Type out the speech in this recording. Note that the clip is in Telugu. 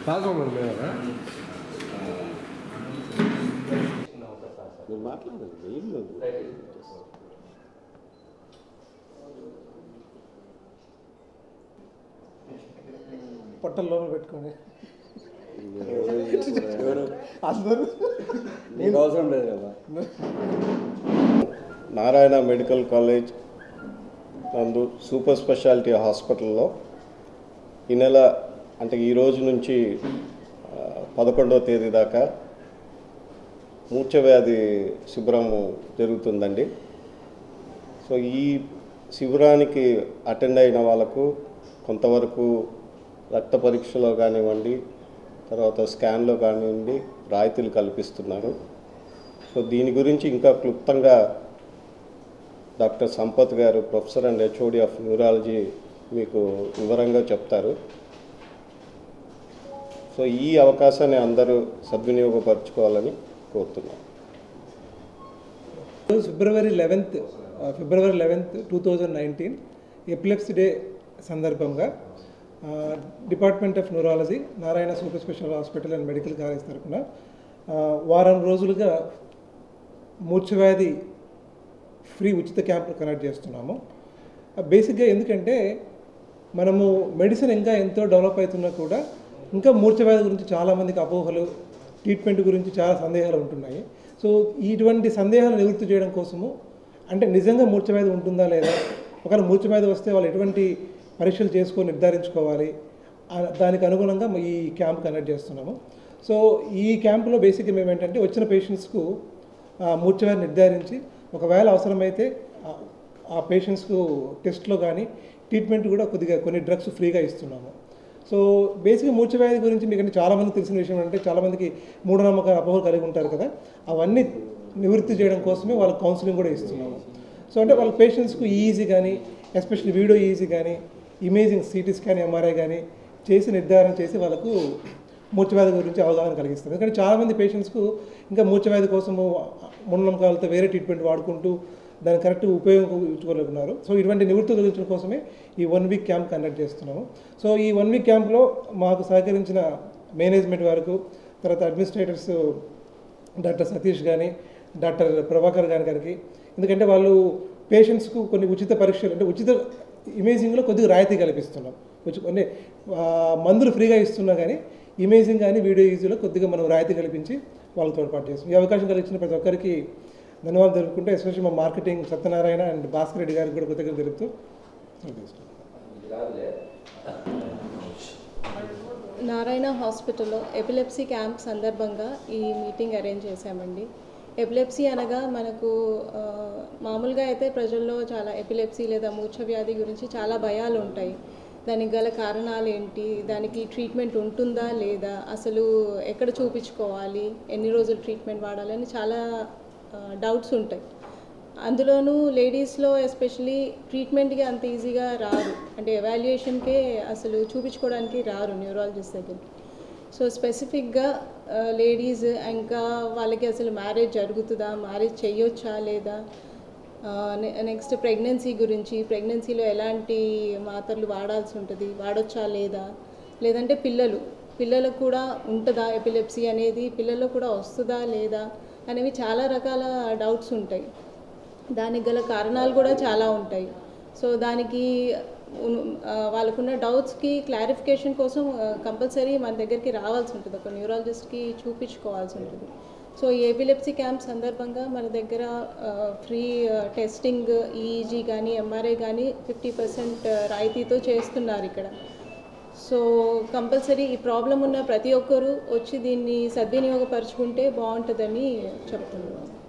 కాదు మరి మేడం మీరు మాట్లాడండి ఏం లేదు పొట్టల లోపల పెట్టుకొని ఎవరు అందరూ నీకు అవసరం లేదు కదా నారాయణ మెడికల్ కాలేజ్ నందు సూపర్ స్పెషాలిటీ హాస్పిటల్లో ఈ నెల అంటే ఈ రోజు నుంచి ఆ, పదకొండవ తేదీ దాకా మూర్ఛవ్యాధి శిబిరం జరుగుతుందండి సో ఈ శిబిరానికి అటెండ్ అయిన వాళ్ళకు కొంతవరకు రక్త పరీక్షలో కానివ్వండి తర్వాత స్కాన్లో కానివ్వండి రాయితీలు కల్పిస్తున్నారు సో దీని గురించి ఇంకా క్లుప్తంగా డాక్టర్ సంపత్ గారు professor and HOD of neurology మీకు వివరంగా చెప్తారు సో ఈ అవకాశాన్ని అందరూ సద్వినియోగపరచుకోవాలని కోరుతున్నాను ఈరోజు February eleventh February eleventh two thousand nineteen epilepsy day సందర్భంగా ఆ, department of neurology Narayana super special hospital and medical college తరఫున ఆ, వారం రోజులుగా మూర్ఛవ్యాధి ఫ్రీ ఉచిత క్యాంపులు కండక్ట్ చేస్తున్నాము ఆ, బేసిక్గా ఎందుకంటే మనము మెడిసిన్ ఇంకా ఎంతో డెవలప్ అవుతున్నా కూడా ఇంకా మూర్ఛవ్యాధి గురించి చాలామందికి అపోహలు ట్రీట్మెంట్ గురించి చాలా సందేహాలు ఉంటున్నాయి సో ఇటువంటి సందేహాలు నివృత్తి చేయడం కోసము అంటే నిజంగా మూర్ఛవ్యాధి ఉంటుందా లేదా ఒకవేళ మూర్ఛవ్యాధి వస్తే వాళ్ళు ఎటువంటి పరీక్షలు చేసుకొని నిర్ధారించుకోవాలి ఆ- దానికి అనుగుణంగా ఈ క్యాంప్ కండక్ట్ చేస్తున్నాము సో ఈ క్యాంపులో బేసిక్గా మేము ఏంటంటే వచ్చిన పేషెంట్స్కు మూర్ఛవ్యాధి నిర్ధారించి ఒకవేళ అవసరమైతే ఆ- ఆ పేషెంట్స్కు టెస్ట్లో కానీ ట్రీట్మెంట్ కూడా కొద్దిగా కొన్ని డ్రగ్స్ ఫ్రీగా ఇస్తున్నాము సో బేసిక్గా మూర్ఛవ్యాధి గురించి మీకు చాలామందికి తెలిసిన విషయం అంటే చాలామందికి మూఢనమ్మక అపోహలు కలిగి ఉంటారు కదా అవన్నీ నివృత్తి చేయడం కోసమే వాళ్ళకి కౌన్సిలింగ్ కూడా ఇస్తున్నాము సో అంటే వాళ్ళ పేషెంట్స్కు ఈజీ కానీ ఎస్పెషల్లీ వీడియో ఈజీ కానీ ఇమేజింగ్ సిటీ స్కాన్ ఎంఆర్ఐ కానీ చేసి నిర్ధారణ చేసి వాళ్ళకు మూర్ఛవ్యాధి గురించి అవగాహన కలిగిస్తుంది ఎందుకంటే చాలామంది పేషెంట్స్కు ఇంకా మూర్ఛవ్యాధి కోసము మూఢనమ్మకాలతో వేరే ట్రీట్మెంట్ వాడుకుంటూ దాన్ని కరెక్ట్ ఉపయోగించుకోలేకున్నారు సో ఇటువంటి నివృత్తి కలిగించడం కోసమే ఈ వన్ వీక్ క్యాంప్ కండక్ట్ చేస్తున్నాము సో ఈ వన్ వీక్ క్యాంప్లో మాకు సహకరించిన మేనేజ్మెంట్ వరకు తర్వాత అడ్మినిస్ట్రేటర్స్ డాక్టర్ సతీష్ కానీ డాక్టర్ ప్రభాకర్ గారి గారికి ఎందుకంటే వాళ్ళు పేషెంట్స్కు కొన్ని ఉచిత పరీక్షలు అంటే ఉచిత ఇమేజింగ్లో కొద్దిగా రాయితీ కల్పిస్తున్నాం ఉచి- అంటే ఆ, మందులు ఫ్రీగా ఇస్తున్నా కానీ ఇమేజింగ్ కానీ వీడియో ఈజీలో కొద్దిగా మనం రాయితీ కల్పించి వాళ్ళకి తోడ్పాటు చేస్తాం ఈ అవకాశం కలిగించిన ప్రతి ఒక్కరికి ధన్యవాదాలు తెలుపుకుంటే ఎస్పెషల్లీ మా మార్కెటింగ్ సత్యనారాయణ అండ్ భాస్కర్ రెడ్డి గారికి కూడా కృతజ్ఞతలు తెలుపుతూ సెలవు తీసుకుంటాం. నారాయణ హాస్పిటల్లో ఎపిలెప్సీ క్యాంప్ సందర్భంగా ఈ మీటింగ్ అరేంజ్ చేశామండి ఎపిలెప్సీ అనగా మనకు ఆ, మామూలుగా అయితే ప్రజల్లో చాలా ఎపిలెప్సీ లేదా మూర్ఛ వ్యాధి గురించి చాలా భయాలు ఉంటాయి దానికి గల కారణాలు ఏంటి దానికి ట్రీట్మెంట్ ఉంటుందా లేదా అసలు ఎక్కడ చూపించుకోవాలి ఎన్ని రోజులు ట్రీట్మెంట్ వాడాలి అని చాలా డౌట్స్ ఉంటాయి అందులోనూ లేడీస్లో ఎస్పెషలీ ట్రీట్మెంట్కి అంత ఈజీగా రారు అంటే ఎవాల్యుయేషన్కే అసలు చూపించుకోవడానికి రారు న్యూరాలజిస్ట్ దగ్గరికి సో స్పెసిఫిక్గా లేడీస్ ఇంకా వాళ్ళకి అసలు మ్యారేజ్ జరుగుతుందా మ్యారేజ్ చేయొచ్చా లేదా నెక్స్ట్ ప్రెగ్నెన్సీ గురించి ప్రెగ్నెన్సీలో ఎలాంటి మాత్రలు వాడాల్సి ఉంటుంది వాడొచ్చా లేదా లేదంటే పిల్లలు పిల్లలకు కూడా ఉంటుందా ఎపిలెప్సీ అనేది పిల్లల్లో కూడా వస్తుందా లేదా అనేవి చాలా రకాల డౌట్స్ ఉంటాయి దానికి గల కారణాలు కూడా చాలా ఉంటాయి సో దానికి ఉన్- ఆ, వాళ్ళకున్న డౌట్స్కి క్లారిఫికేషన్ కోసం కంపల్సరీ మన దగ్గరికి రావాల్సి ఉంటుంది ఒక న్యూరాలజిస్ట్కి చూపించుకోవాల్సి ఉంటుంది సో ఈ ఎపిలెప్సీ క్యాంప్ సందర్భంగా మన దగ్గర ఫ్రీ టెస్టింగ్ ఈఈజీ కానీ ఎంఆర్ఐ కానీ ఫిఫ్టీ పర్సెంట్ రాయితీతో చేస్తున్నారు ఇక్కడ సో కంపల్సరీ ఈ ప్రాబ్లం ఉన్న ప్రతి ఒక్కరూ వచ్చి దీన్ని సద్వినియోగపరుచుకుంటే బాగుంటుందని చెప్తున్నాను